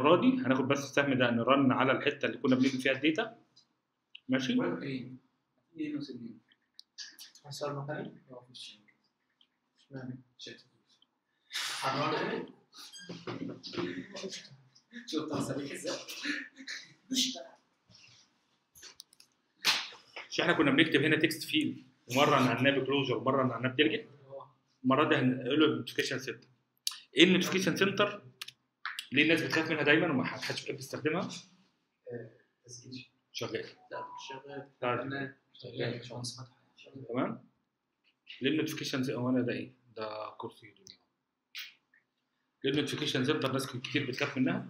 المره دي هناخد بس السهم ده نرن على الحته اللي كنا بنبني فيها الداتا ماشي وين ايه ايه نص اليوم حصل مثلا ما فيش اشمعنى؟ شت حرام شوف تحسبك ازاي مش احنا كنا بنكتب هنا تكست فيلد ومره نعناه بكلوجر ومره نعناه بديلجيت المره دي هنقله النوتيفيكيشن سنتر ايه النوتيفيكيشن سنتر ليه الناس بتخاف منها دايما وما حدش بيحب يستخدمها تسجيل شغال لا مش شغال طيب. انا شغال باشمهندس فتحي تمام ليه النوتيفيكيشن هو انا ده ايه ده كرسي دنيا ليه النوتيفيكيشن سنتر ناس كتير بتخاف منها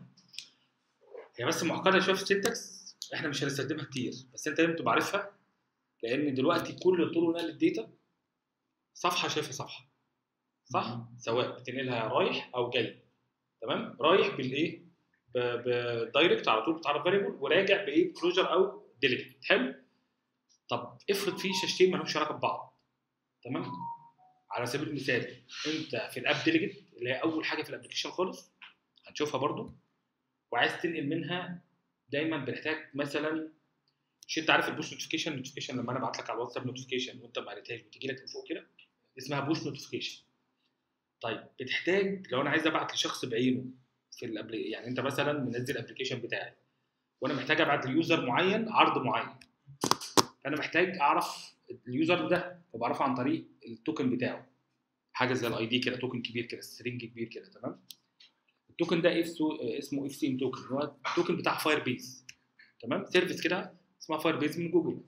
هي بس معقده شويه في السنتكس احنا مش هنستخدمها كتير بس انت لازم تبقى عارفها لان دلوقتي كل طرق نقل الداتا صفحه شايفه صفحه صح سواء بتنقلها رايح او جاي تمام رايح بالايه بالدايركت على طول بتعرف فاريبل وراجع بايه كلوجر او ديليجيت حلو طب افرض في شاشتين ما لهمش علاقه ببعض تمام على سبيل المثال انت في الاب ديليجيت اللي هي اول حاجه في الابلكيشن خالص هنشوفها برضو وعايز تنقل منها دايما بنحتاج مثلا مش انت عارف البوش نوتيفيكيشن نوتيفيكيشن لما انا ابعت لك على الواتساب نوتيفيكيشن وانت ما قريتهاش بتيجي لك من فوق كده اسمها بوش نوتيفيكيشن طيب بتحتاج لو انا عايز ابعت لشخص بعينه في الابل يعني انت مثلا منزل الابلكيشن بتاعي وانا محتاج ابعت ليوزر معين عرض معين فانا محتاج اعرف اليوزر ده وبعرفه عن طريق التوكن بتاعه حاجه زي الاي دي كده توكن كبير كده سترينج كبير كده تمام التوكن ده اسمه اسمه اف سي ام توكن هو التوكن بتاع فاير بيز تمام سيرفيس كده اسمها فاير بيز من جوجل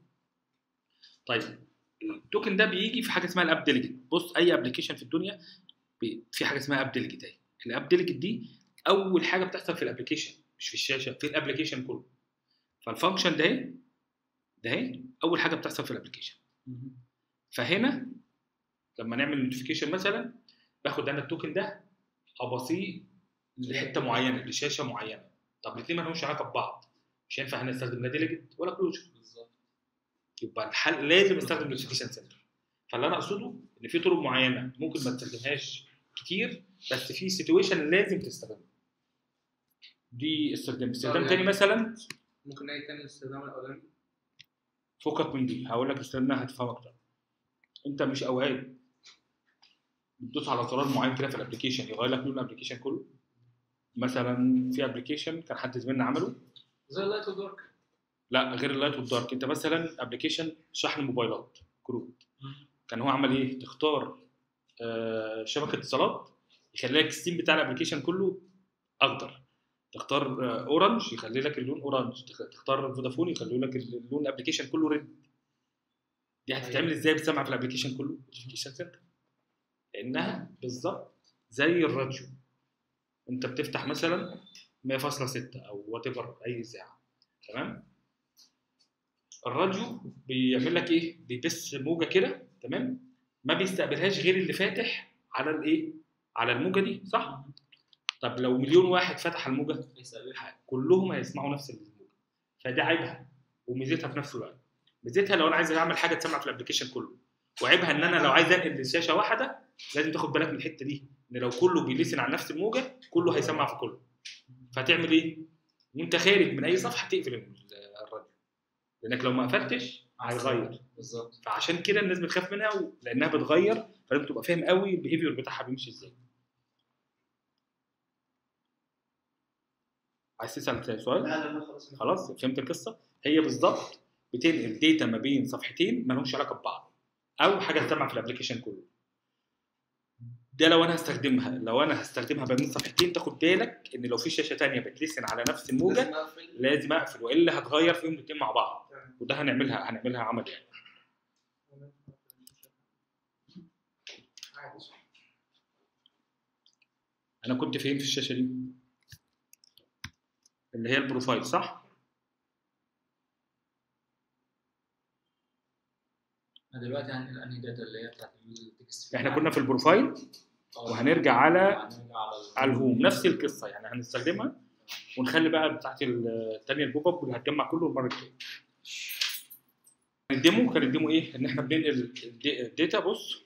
طيب التوكن ده بيجي في حاجه اسمها الاب ديليجيت بص اي ابلكيشن في الدنيا بي- في حاجه اسمها اب ديليجيت اهي الاب ديليجيت دي اول حاجه بتحصل في الابلكيشن مش في الشاشه في الابلكيشن كله فالفانكشن ده اهي ده اهي اول حاجه بتحصل في الابلكيشن فهنا لما نعمل نوتيفيكيشن مثلا باخد انا التوكن ده ابصيه لحته معينه لشاشه معينه طب الاثنين ما لهمش علاقه ببعض مش هينفع هنا نستخدم لا ديليجيت ولا كلوجر بالظبط يبقى الحل لازم استخدم نوتيفيكيشن سنتر فاللي انا اقصده ان في طرق معينه ممكن ما تستخدمهاش كتير بس في سيتويشن لازم تستخدمها دي استخدام استخدام يعني- تاني مثلا ممكن اي تاني الاستخدام الاولاني فكك من دي هقول لك استخدامها هتفهم اكتر انت مش اوقات بتدوس على زرار معين كده في الابلكيشن يغير لك لون الابلكيشن كله مثلا في ابلكيشن كان حد زميلنا عمله زي اللايت ودارك لا غير اللايت والدارك انت مثلا ابلكيشن شحن موبايلات كروت كان هو عمل ايه تختار آه، شبكه اتصالات يخلي لك السيم بتاع الابلكيشن كله اخضر تختار آه، اورنج يخلي لك اللون اورنج تخ- تختار فودافون يخلي لك اللون الابلكيشن كله ريد دي هتتعمل ازاي بتسمع في الابلكيشن كله نوتيفيكيشن سنتر لانها بالظبط زي الراديو انت بتفتح مثلا 100.6 او وات ايفر اي اذاعه تمام الراديو بيعمل لك ايه بيبث موجه كده تمام ما بيستقبلهاش غير اللي فاتح على الايه على الموجه دي صح طب لو مليون واحد فتح الموجه كلهم هيسمعوا نفس الموجه فده عيبها وميزتها في نفس الوقت ميزتها لو انا عايز اعمل حاجه تسمع في الابلكيشن كله وعيبها ان انا لو عايز انقل لشاشه واحده لازم تاخد بالك من الحته دي ان لو كله بيلسن على نفس الموجه كله هيسمع في كله فهتعمل ايه وانت خارج من اي صفحه تقفل ال- الراديو لانك لو ما قفلتش هيغير بالظبط فعشان كده الناس بتخاف منها و- لانها بتغير فلازم تبقى فاهم قوي البيهيفير بتاعها بيمشي ازاي عايز تسال سؤال لا لا لا خلاص خلاص فهمت القصه هي بالظبط بتنقل داتا ما بين صفحتين ما لهمش علاقه ببعض او حاجه تسمع في الابلكيشن كله ده لو انا هستخدمها لو انا هستخدمها ما بين صفحتين تاخد بالك ان لو في شاشه تانية بتلسن على نفس الموجه لازم أقفل. لازم اقفل والا هتغير فيهم الاثنين مع بعض وده هنعملها هنعملها عمل يعني عادي. انا كنت فين في الشاشه دي اللي هي البروفايل صح انا دلوقتي هنقل انهي داتا اللي هي بتاعت التكست احنا كنا في البروفايل وهنرجع على وهنرجع على على الهوم نفس القصه يعني هنستخدمها ونخلي بقى بتاعت الثانيه البوب اب واللي هتجمع كله المره الجايه الديمو كان الديمو ايه ان احنا بننقل الدي- الداتا بص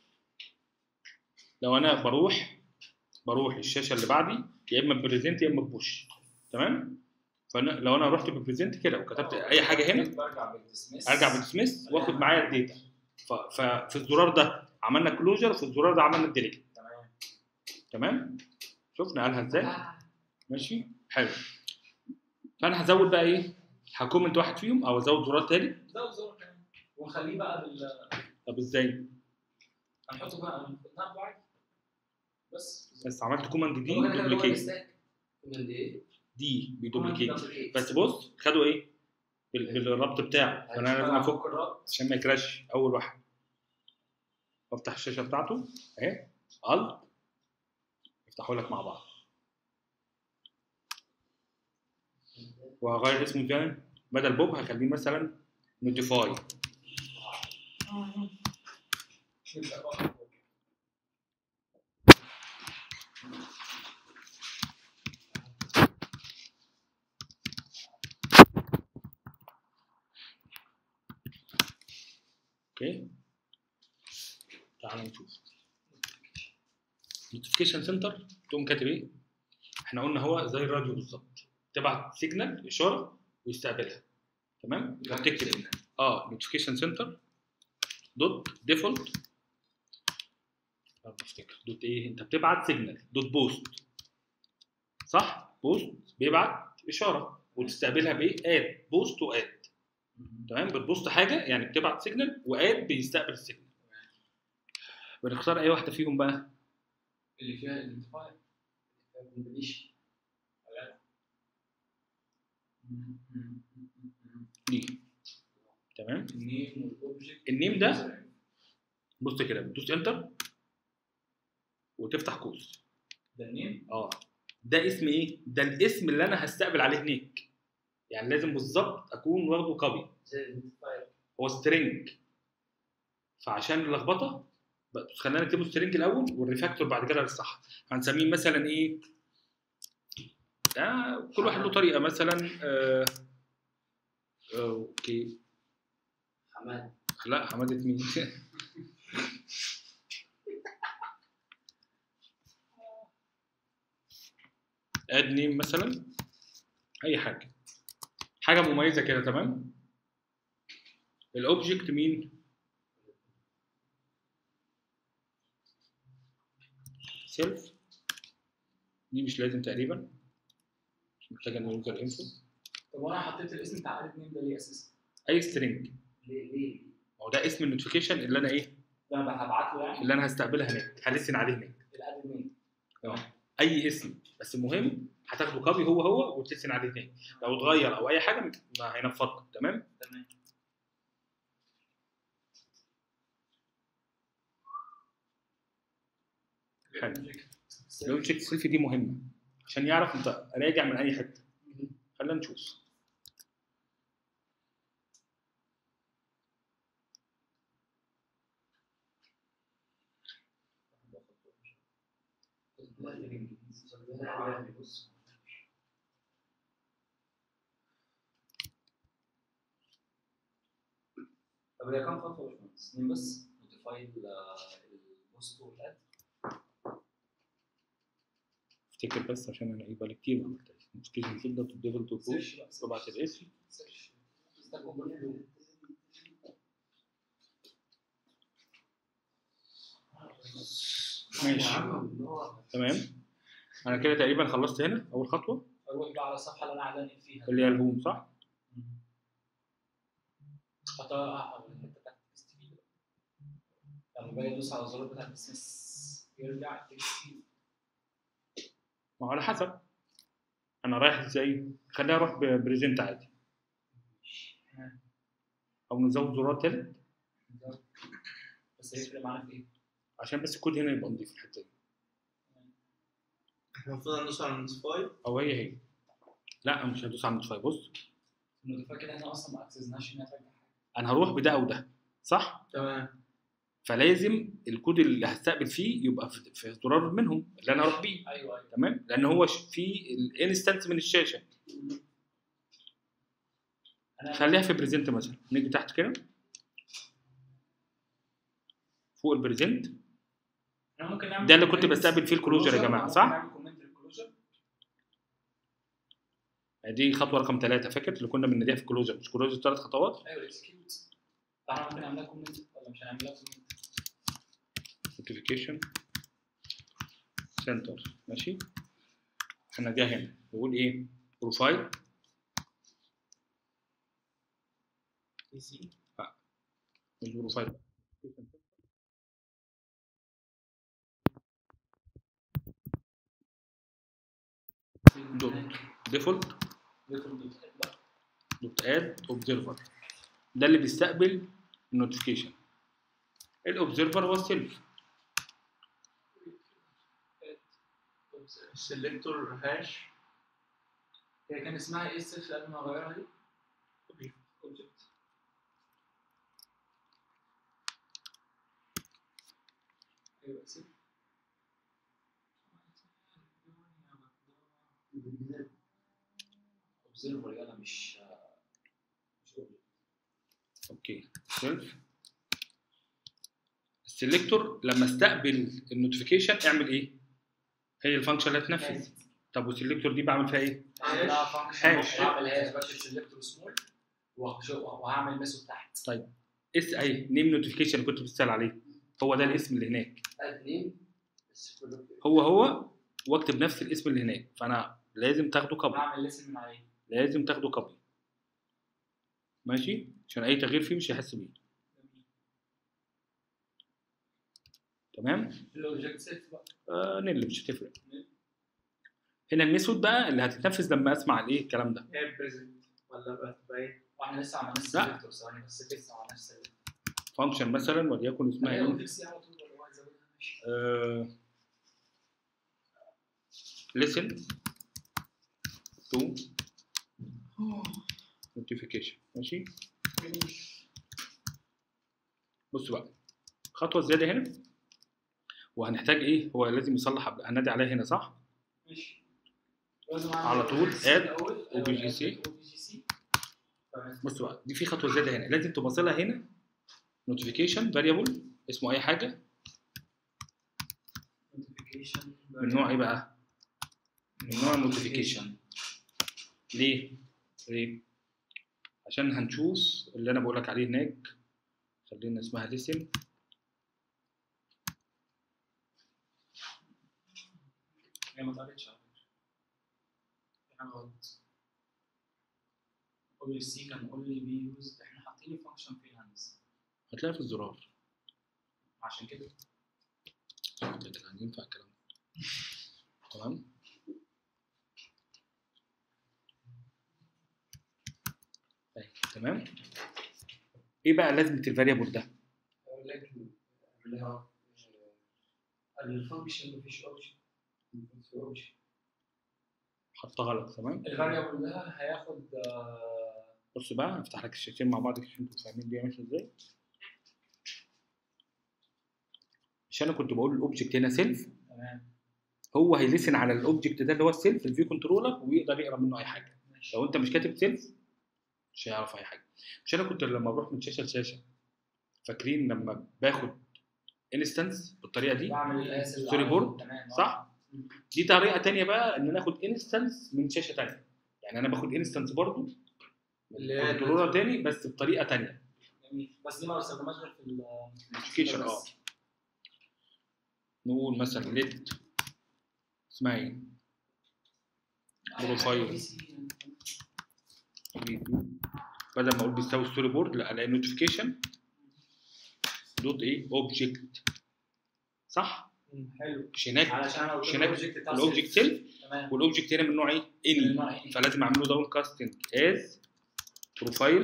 لو انا بروح بروح الشاشه اللي بعدي يا اما بريزنت يا اما بوش تمام فلو انا رحت ببريزنت كده وكتبت اي حاجه هنا برجع بالديسمس ارجع بالديسمس واخد معايا الداتا ف- ففي الزرار ده عملنا كلوجر وفي الزرار ده عملنا الديليت تمام تمام شفنا قالها ازاي ماشي حلو فانا هزود بقى ايه هكومنت واحد فيهم او ازود زرار تاني ده زور كمان ونخليه بقى بال طب ازاي هنحطه بقى نعمل عادي بس بس عملت كوماند دي هو كده كده جوه دوبليكيت الستاك كوماند ايه؟ دي بيدوبليكيت Duplicate. بس بص خدوا ايه بال- بالربط بتاعه فانا لازم افك افك الربط عشان ما يكراش اول واحد افتح الشاشه بتاعته اهي الت افتحوا لك مع بعض وهغير اسمه تاني بدل بوب هخليه مثلا نوتيفاي نبدا بقى اوكي تعالوا نشوف نوتيفيكيشن سنتر تقوم كاتب ايه احنا قلنا هو زي الراديو بالظبط تبعت سيجنال اشاره ويستقبلها تمام تكتب اه نوتيفيكيشن سنتر دوت ديفولت بفتكر دوت ايه انت بتبعت سيجنال دوت بوست صح بوست بيبعت اشاره وتستقبلها بايه اد بوست واد تمام بتبوست حاجه يعني بتبعت سيجنال واد بيستقبل السيجنال بنختار اي واحده فيهم بقى اللي فيها ايدنتيفاير كومبينيشن دي تمام النيم والاوبجكت النيم ده بص كده بتدوس انتر وتفتح قوس ده النيم اه ده اسم ايه ده الاسم اللي انا هستقبل عليه هناك يعني لازم بالظبط اكون واخده كوبي زي الايدنتيفاير هو سترينج فعشان اللخبطه بس خلينا نكتبه سترينج الاول والريفاكتور بعد كده للصح هنسميه مثلا ايه آه كل واحد له طريقه مثلا آه آه اوكي حماد لا حماده مين اد نيم مثلا اي حاجه حاجه مميزه كده تمام الاوبجكت مين سيلف دي مش لازم تقريبا مش محتاجه ان يوزر انفو طب وانا حطيت الاسم بتاع اد نيم ده ليه اساسا؟ اي سترينج ليه ليه؟ هو ده اسم النوتيفيكيشن اللي انا ايه ده انا هبعت له يعني اللي انا هستقبلها هناك هلسن عليه هناك الاد نيم اي اسم بس المهم هتاخده كوبي هو هو وتلسن عليه هناك لو اتغير او اي حاجه ما هينفضك تمام تمام حلو الاوبجكت سيلفي دي مهمه عشان يعرف انت راجع من اي حته خلينا نشوف طب هي كام خطوه يا باشمهندس؟ اتنين بس نوتيفاي البوست والاد افتكر بس عشان انا ايه بقالي كتير ما عملتهاش نوتيفيكيشن فيلد دوت ديفل دوت بوش سيرش بقى تبعت الاسم سيرش ستاك اوفر فلو ماشي تمام انا كده تقريبا خلصت هنا اول خطوه اروح بقى على الصفحه اللي انا عايز انقل فيها اللي هي الهوم صح حطها على الحته بتاعت التكست فيد لما باجي ادوس على الزرار بتاع الديسمس يرجع التكست فيد ما هو على حسب انا رايح ازاي خليني اروح بريزنت عادي او نزود زرار تالت بس هيفرق معانا في ايه؟ عشان بس الكود هنا يبقى نضيف الحته دي احنا المفروض ندوس على نوتيفاي او هي هي لا مش هدوس على نوتيفاي بص النوتيفاي كده احنا اصلا ما اكسسناش انها ترجع حاجه انا هروح بده او ده صح تمام فلازم الكود اللي هستقبل فيه يبقى في في زرار منهم اللي انا هروح بيه ايوه ايوه تمام لان هو ش- في الانستنس من الشاشه انا خليها في بريزنت مثلا نيجي تحت كده فوق البريزنت انا ممكن نعمل ده اللي كنت comment بستقبل فيه الكلوجر يا closure، جماعه ممكن صح؟ نعمل comment للclosure. دي خطوه رقم ثلاثه فاكر اللي كنا بنديها في كلوجر مش كلوجر ثلاث خطوات ايوه اكسكيوت فاحنا ممكن نعملها كومنت ولا مش هنعملها كومنت نوتيفيكيشن سنتر ماشي احنا جاي هنا نقول ايه بروفايل بي سي مش بروفايل دوت ديفولت دوت اد اوبزرفر ده اللي بيستقبل النوتيفيكيشن الاوبزرفر هو السيلف السلكتور هاش هي كان اسمها ايه السيلف قبل ما اغيرها دي؟ اوبجكت ايوه سيلف اوبزرفر يلا مش مش object. اوكي سيلف السلكتور لما استقبل النوتيفيكيشن اعمل ايه؟ هي الفانكشن اللي هتنفذ طب والسلكتور دي بعمل فيها ايه؟ اعمل لها فانكشن هاش. واعمل هاش بكتب سيلكتور سمول وهعمل ميثود تحت طيب اس اي نيم نوتيفيكيشن اللي كنت بتسال عليه هو ده الاسم اللي هناك اد نيم بس كله هو هو واكتب نفس الاسم اللي هناك فانا لازم تاخده كوبي اعمل ليسن من عليه لازم تاخده كوبي ماشي عشان اي تغيير فيه مش هيحس بيه تمام الاوبجكت سيلف بقى آه نل مش هتفرق هنا الميثود بقى اللي هتتنفذ لما اسمع الايه الكلام ده هي بريزنت ولا بقى تبقى ايه؟ واحنا لسه عملناش لا. سيلكتور ثواني بس لسه ما عملناش سيلكتور فانكشن مثلا وليكن اسمها هي ايه اوبجكت سي على طول ولا هو هيزودها ماشي آه listen to notification ماشي بص بقى خطوه زياده هنا وهنحتاج ايه هو لازم يصلح قبل- هنادي عليها هنا صح ماشي لازم أعمل على طول OBGC add الأول، أو OBGC. add OBGC. تمام بص بقى دي في خطوه زياده هنا لازم تبص لها هنا نوتيفيكيشن فاريبل اسمه اي حاجه notification من نوع ايه بقى من نوع نوتيفيكيشن ليه ليه عشان هنشوف اللي انا بقول لك عليه هناك خلينا اسمها ليسن هي ما اتقالتش على فكرة في حاجة غلط OBGC كان only be used احنا حاطين فانكشن في الهاندز هتلاقيها في الزرار عشان كده ده كده ينفع الكلام ده تمام طيب تمام ايه بقى لازمه الفاريبل ده لكن اللي هو الفانكشن مفيش اوبشن مفيش اوبشن حطها غلط تمام الفاريبل ده هياخد آه، بص بقى افتح لك الشاشتين مع بعض عشان انتوا فاهمين دي ماشيه ازاي مش انا كنت بقول الاوبجكت هنا سيلف تمام هو هيلسن على الاوبجكت ده اللي هو السيلف الفيو كنترولر ويقدر يقرا منه اي حاجه ماشي لو انت مش كاتب سيلف مش هيعرف اي حاجه مش انا كنت لما بروح من شاشه لشاشه فاكرين لما باخد انستنس بالطريقه دي بعمل القياس اللي ستوري على بورد، طول، تمام صح؟ دي طريقه تانية بقى ان انا اخد انستنس من شاشه تانية يعني انا باخد انستنس برضو اللي هي كنترولر تاني بس بطريقه تانية جميل بس دي ما بستخدمهاش غير في ال نوتيفيكيشن اه بس. نقول مثلا ليت اسمها ايه؟ بروفايل. بدل ما اقول بيساوي ستوري بورد لا الاقي نوتيفيكيشن دوت ايه اوبجكت صح؟ مم، حلو مش هناك علشان انا قلت مش هناك الاوبجكت بتاع الاوبجكت سيلف. سيلف تمام والاوبجكت هنا من نوع ايه؟ من اني نوع إيه؟ فلازم اعمل له داون كاستنج از بروفايل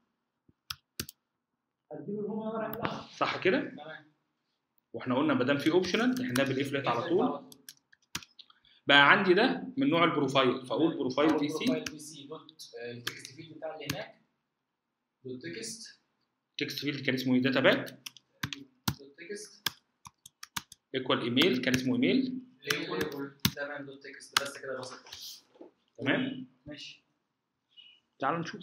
هديله الهوم انا رايح لها صح كده؟ تمام واحنا قلنا ما دام في اوبشنال احنا بالاف على طول بقى عندي ده من نوع البروفايل فاقول بروفايل دي سي بروفايل دي سي دوت آه، التكست فيلد بتاع اللي هناك دوت تكست تكست فيلد كان اسمه ايه داتا باك دوت تكست ايكوال ايميل كان اسمه ايميل ليبل تمام دوت تكست بس كده بسيط تمام ماشي تعالوا نشوف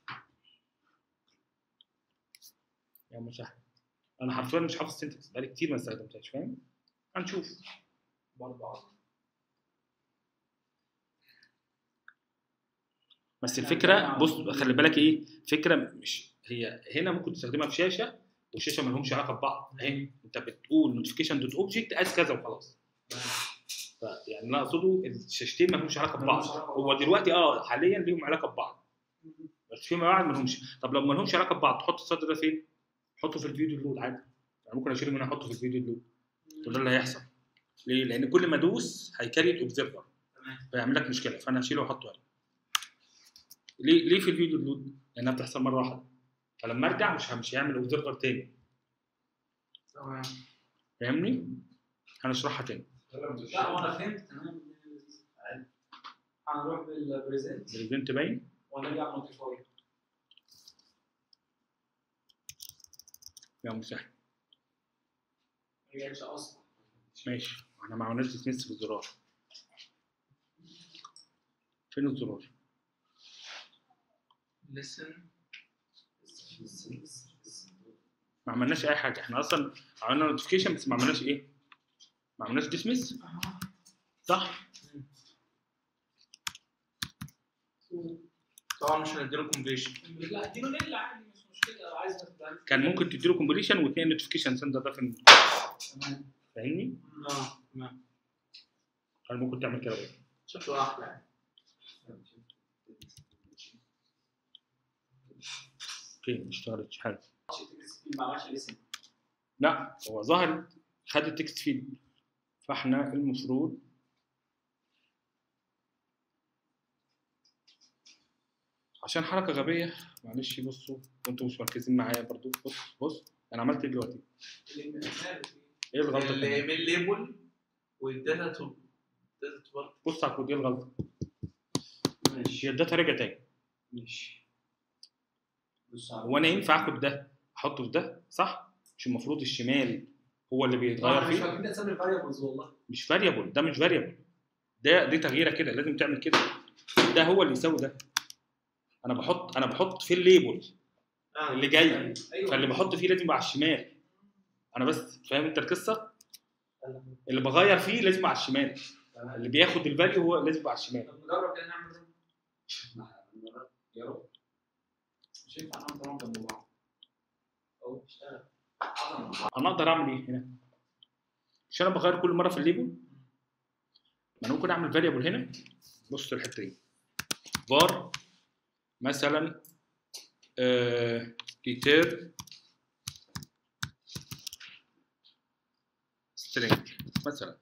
يا مسهل انا حرفيا مش حافظ سنتكس بقالي كتير ما استخدمتهاش فاهم هنشوف برضه عظم. بس يعني الفكره أنا- بص خلي بالك ايه فكره مش هي هنا ممكن تستخدمها في شاشه والشاشه ما لهمش علاقه ببعض اهي انت بتقول نوتيفيكيشن دوت اوبجكت از كذا وخلاص فيعني اللي أنا اقصده الشاشتين ما لهمش علاقه ببعض ملهمش علاقة هو دلوقتي اه حاليا ليهم علاقه ببعض بس فيما بعد ما لهمش طب لو ما لهمش علاقه ببعض تحط السطر ده فين؟ حطه في الفيديو اللود عادي يعني ممكن اشيله من هنا احطه في الفيديو اللود وده اللي هيحصل ليه؟ لان كل ما ادوس هيكريت اوبزرفر تمام فيعمل لك مشكله فانا هشيله واحطه هنا ليه ليه في الفيديو اللود؟ لانها بتحصل مره واحده فلما ارجع مش مش هيعمل اوبزرفر تاني تمام فاهمني؟ هنشرحها تاني لا وانا فهمت تمام هنروح بالبريزنت بريزنت باين ونرجع نوتيفاي يا مسهل ما رجعتش اصلا ماشي احنا ما عملناش ديسميس بالزرار فين الزرار؟ listen ما عملناش اي حاجه احنا اصلا عملنا نوتيفيكيشن بس ما عملناش ايه؟ ما عملناش ديسميس صح؟ طبعا مش هنديله كومبليشن لا اديله نيل عادي مش مشكله لو عايز تبقى- كان ممكن تديله كومبليشن واثنين نوتيفيكيشن سنتر ده في تمام فاهمني؟ اه تمام كان ممكن تعمل كده برضه شكله احلى يعني اوكي ما اشتغلتش حلو ما عملش لسن لا هو ظهر خد التكست فيد فاحنا المفروض عشان حركه غبيه معلش بصوا وانتوا مش مركزين معايا برضو بص بص انا عملت ايه دلوقتي ايه الغلطه اللي كمان؟ يعمل ليبل والداتا تو داتا تو بص على الكود ايه الغلطه ماشي هي الداتا رجع تاني ماشي بص هو انا ينفع اخد ده احطه في ده صح مش المفروض الشمال هو اللي بيتغير مش فيه فاكرين اسامي الفاريبلز والله مش فاريبل ده مش فاريبل ده دي تغييره كده لازم تعمل كده ده هو اللي يساوي ده انا بحط انا بحط في الليبل آه. اللي جاي ايوه فاللي بحط فيه لازم يبقى على الشمال انا بس فاهم انت القصه اللي بغير فيه لازم يبقى على الشمال اللي بياخد الفاليو هو لازم يبقى على الشمال طب نجرب كده نعمل ده. يا رب مش ينفع نعمل طبعا جنب بعض اهو اشتغل عظمة. انا اقدر اعمل ايه هنا مش انا بغير كل مره في الليبل ما انا ممكن اعمل فاريبل هنا بص الحته دي var مثلا آه return string مثلا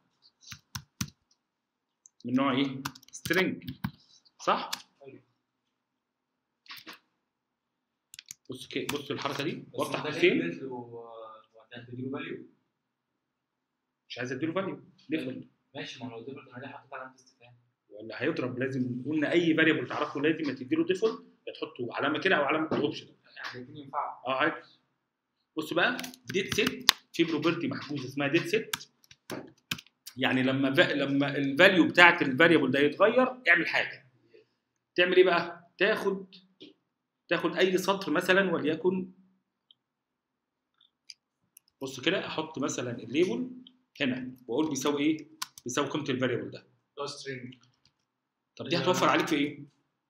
من نوع ايه string صح أيوة. بص كده بص الحركه دي بس وافتح ده قوسين ليه له وبعدين تديله فاليو مش عايز اديله فاليو ديفولت ماشي ما هو لو ديفولت انا ليه حطيت علامه استفهام ولا هيضرب لازم قلنا اي فاريبل تعرفه لازم يا تديله ديفولت يا تحطه علامه كده او علامه اوبشن يعني الاثنين ينفعوا اه عادي بص بقى ديت سيت في بروبرتي محجوزه اسمها ديت سيت يعني لما ف... لما الفاليو بتاعت الفاريبل ده يتغير اعمل حاجه تعمل ايه بقى تاخد تاخد اي سطر مثلا وليكن بص كده احط مثلا الليبل هنا واقول بيساوي ايه بيساوي قيمه الفاريبل ده ده سترينج طب دي هتوفر عليك في ايه؟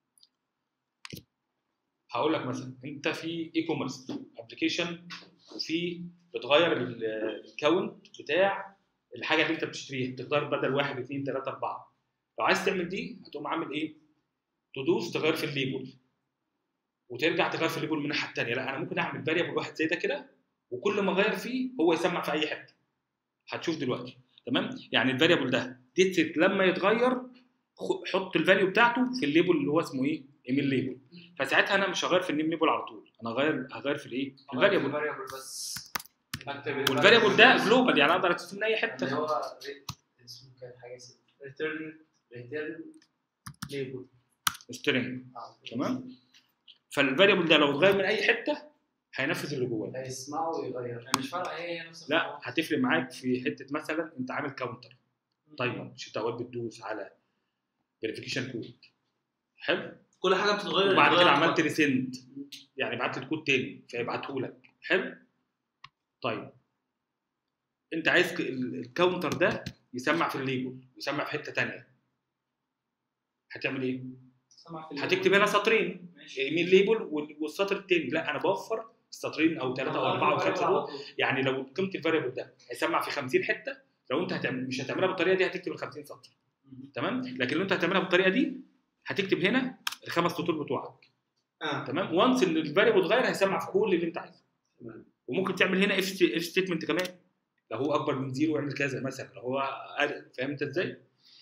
هقول لك مثلا انت في اي كوميرس ابلكيشن وفي بتغير ال- الكاونت بتاع الحاجه اللي انت بتشتريها بتختار بدل واحد اثنين ثلاثه اربعه لو عايز تعمل دي هتقوم عامل ايه؟ تدوس تغير في الليبل وترجع تغير في الليبل من الناحيه الثانيه لا انا ممكن اعمل فاريبل واحد زي ده كده وكل ما اغير فيه هو يسمع في اي حته هتشوف دلوقتي تمام يعني الفاريبل ده ديت سيت لما يتغير خ- حط الفاليو بتاعته في الليبل اللي هو اسمه ايه؟ ايميل ليبل فساعتها انا مش هغير في النيم ليبل على طول انا هغير هغير في الايه؟ في الفاريبل الفاريبل بس اكتب والفاريبل ده جلوبال يعني اقدر اكتبه من اي اللي حته هو ريت- اسمه كان حاجه اسمها ريتيرن ريتيرن ليبل سترينج تمام؟ فالفاريبل ده لو اتغير من اي حته هينفذ اللي جواه هيسمعه ويغير يعني مش فارقه هي هي نفس لا هتفرق معاك في حته مثلا انت عامل كاونتر تايمر مش انت اوقات بتدوس على فيريفيكيشن كود حلو كل حاجه بتتغير وبعد يتغير كده عملت خط. ريسند يعني بعت لي الكود تاني فيبعته لك حلو طيب انت عايز ك- ال- الكاونتر ده يسمع في الليبل يسمع في حته تانية هتعمل ايه؟ سمع في هتكتب هنا سطرين ماشي يمين ليبل وال- والسطر التاني لا انا بوفر سطرين او ثلاثه او اربعه او خمسه دول يعني لو قيمه الفاريبل ده هيسمع في 50 حته لو انت هتعمل مش هتعملها بالطريقه دي هتكتب ال 50 سطر تمام لكن لو انت هتعملها بالطريقه دي هتكتب هنا الخمس سطور بتوعك اه تمام وانس ان الفاريبل اتغير هيسمع في كل اللي انت عايزه تمام. وممكن تعمل هنا اف اف ستيتمنت كمان لو هو اكبر من زيرو يعمل كذا مثلا لو هو أقل- فاهم انت ازاي؟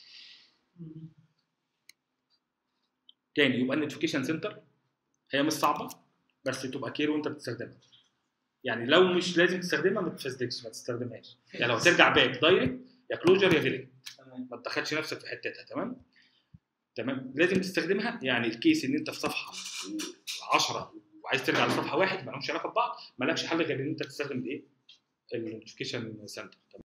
تاني يبقى النوتيفيكيشن سنتر هي مش صعبه بس تبقى كير وانت بتستخدمها يعني لو مش لازم تستخدمها ما تفزلكش ما تستخدمهاش يعني لو ترجع باك دايركت يا كلوجر يا ديليت تمام ما تدخلش نفسك في حتتها تمام تمام لازم تستخدمها يعني الكيس ان انت في صفحه 10 وعايز ترجع لصفحه واحد ما لهمش علاقه ببعض مالكش حل غير ان انت تستخدم الايه النوتيفيكيشن سنتر